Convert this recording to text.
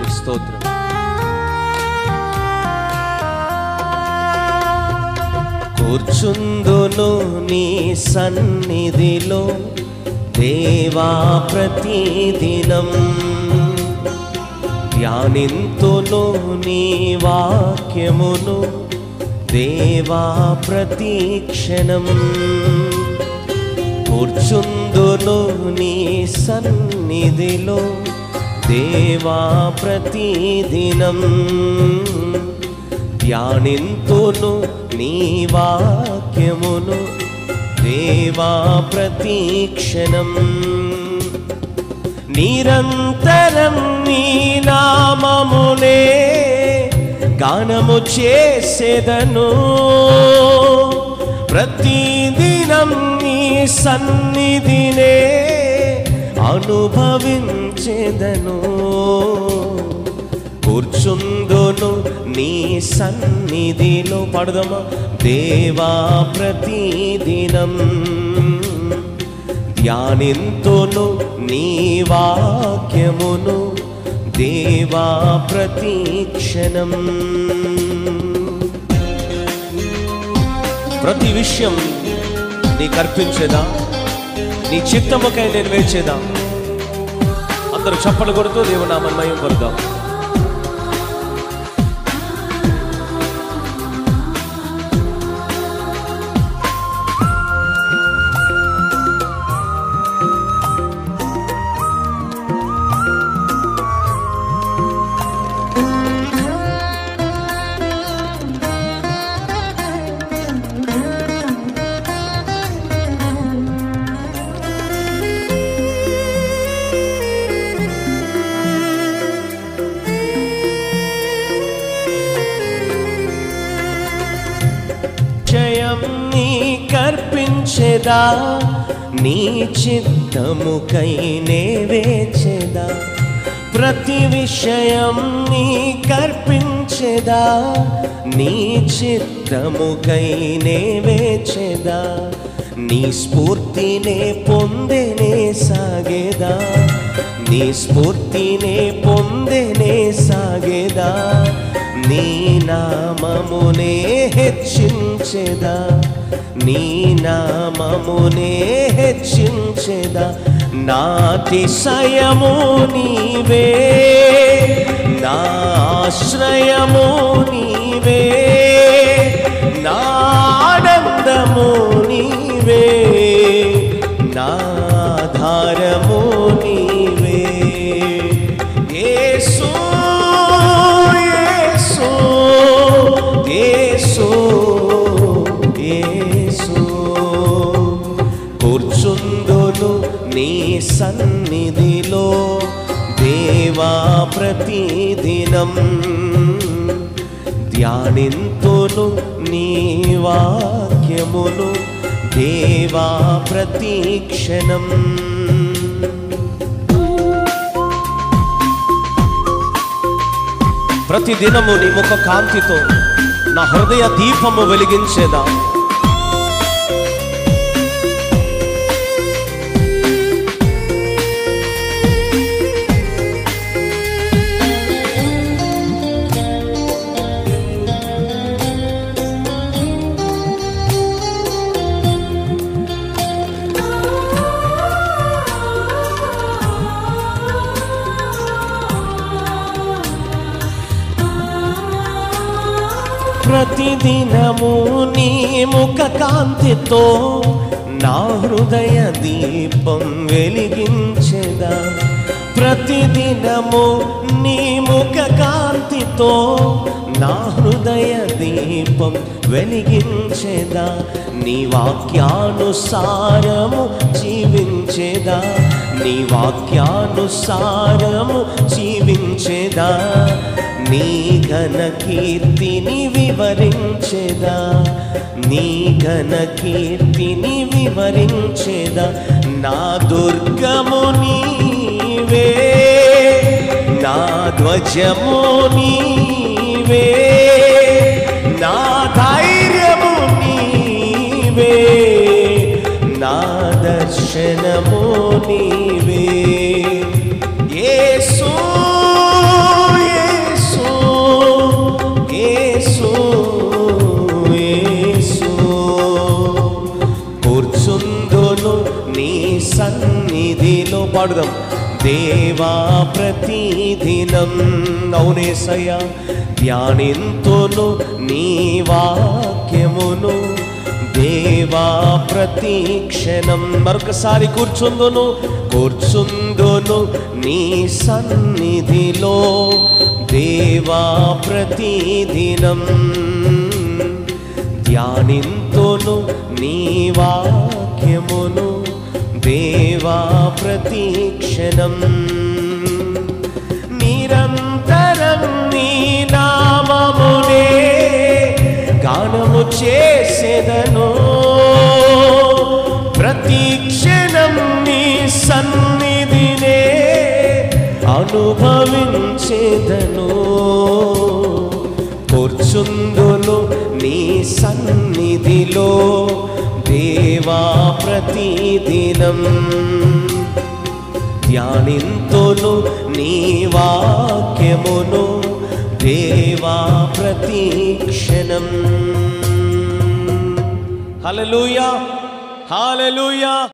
స్తోత్రం కూర్చుందును నీ సన్నిధిలో దేవా ప్రతిదినం ధ్యానింతును నీ వాక్యమును దేవా ప్రతీక్షణం కూర్చుందును నీ సన్నిధిలో దేవా ప్రతిదినం ధ్యానింతును నీ వాక్యమును దేవా ప్రతీక్షణం నిరంతరం నీ నామమునే గానము చేసేదను ప్రతిదినం నీ సన్నిధినే అనుభవించేదను కూర్చుందును నీ సన్నిధిలో పడదమా దేవా ప్రతిదినం ధ్యానింతును నీ వాక్యమును దేవా ప్రతీక్షణం ప్రతి విషయం నీకు అర్పించేదా నీ చిత్తముకై నేను వేచేదా అందరూ చప్పలు కొడుతూ దేవునామని మయం కొడదాం జయం నీ కర్పించెదా నీ చిత్తముకై నే వేచెదా ప్రతి విషయం నీ కర్పించెదా నీ చిత్తముకై నే వేచెదా నీ స్ఫూర్తినే పొందెనే సాగేదా నీ స్ఫూర్తినే పొందెనే సాగేదా నీ నామమునే హెచ్చించెదా నీ నామమునే హెచ్చించెదా నాతిశయము నీవే నా ఆశ్రయము నీవే నా ఆనందము నీవే నా ఆధారము నీవే యేసు యేసు యేసు యేసు కూర్చుందును నీ సన్నిధిలో దేవా ప్రతిదినం ధ్యానింతును నీ వాక్యమును దేవా ప్రతీక్షణం ప్రతి దినము నీ ముఖ కాంతితో నా హృదయ దీపము వెలిగించేదా ప్రతిదినము నీ ముఖ కాంతితో నా హృదయ దీపం వెలిగించెదా ప్రతిదినము నీ ముఖ కాంతితో నా హృదయ దీపం వెలిగించెదా నీ వాక్యానుసారము జీవించేదా నీ వాక్యానుసారము జీవించేదా నీ ఘన కీర్తిని వివరించేదా నీ ఘన కీర్తిని వివరించేదా నా దుర్గము నీవే నా ధ్వజము నీవే నా ధైర్యము నీవే నా దర్శనము నీవే యేసు పాడుదాం దేవా ప్రతిదినం అవునేసయ్య ధ్యానింతును నీ వాక్యమును దేవా ప్రతి క్షణం మరొకసారి కూర్చుందును కూర్చుందును నీ సన్నిధిలో దేవా ప్రతిదినం ధ్యానింతును నీ వాక్యమును దేవా ప్రతి క్షణం నిరంతరం నీ నామమునే గానము చేసేదను ప్రతి క్షణం నీ సన్నిధినే అనుభవించేదను కూర్చుందును నీ సన్నిధిలో దేవా ప్రతిదినం ధ్యానింతును నీ వాక్యమును దేవా ప్రతి క్షణం హల్లెలూయా హల్లెలూయా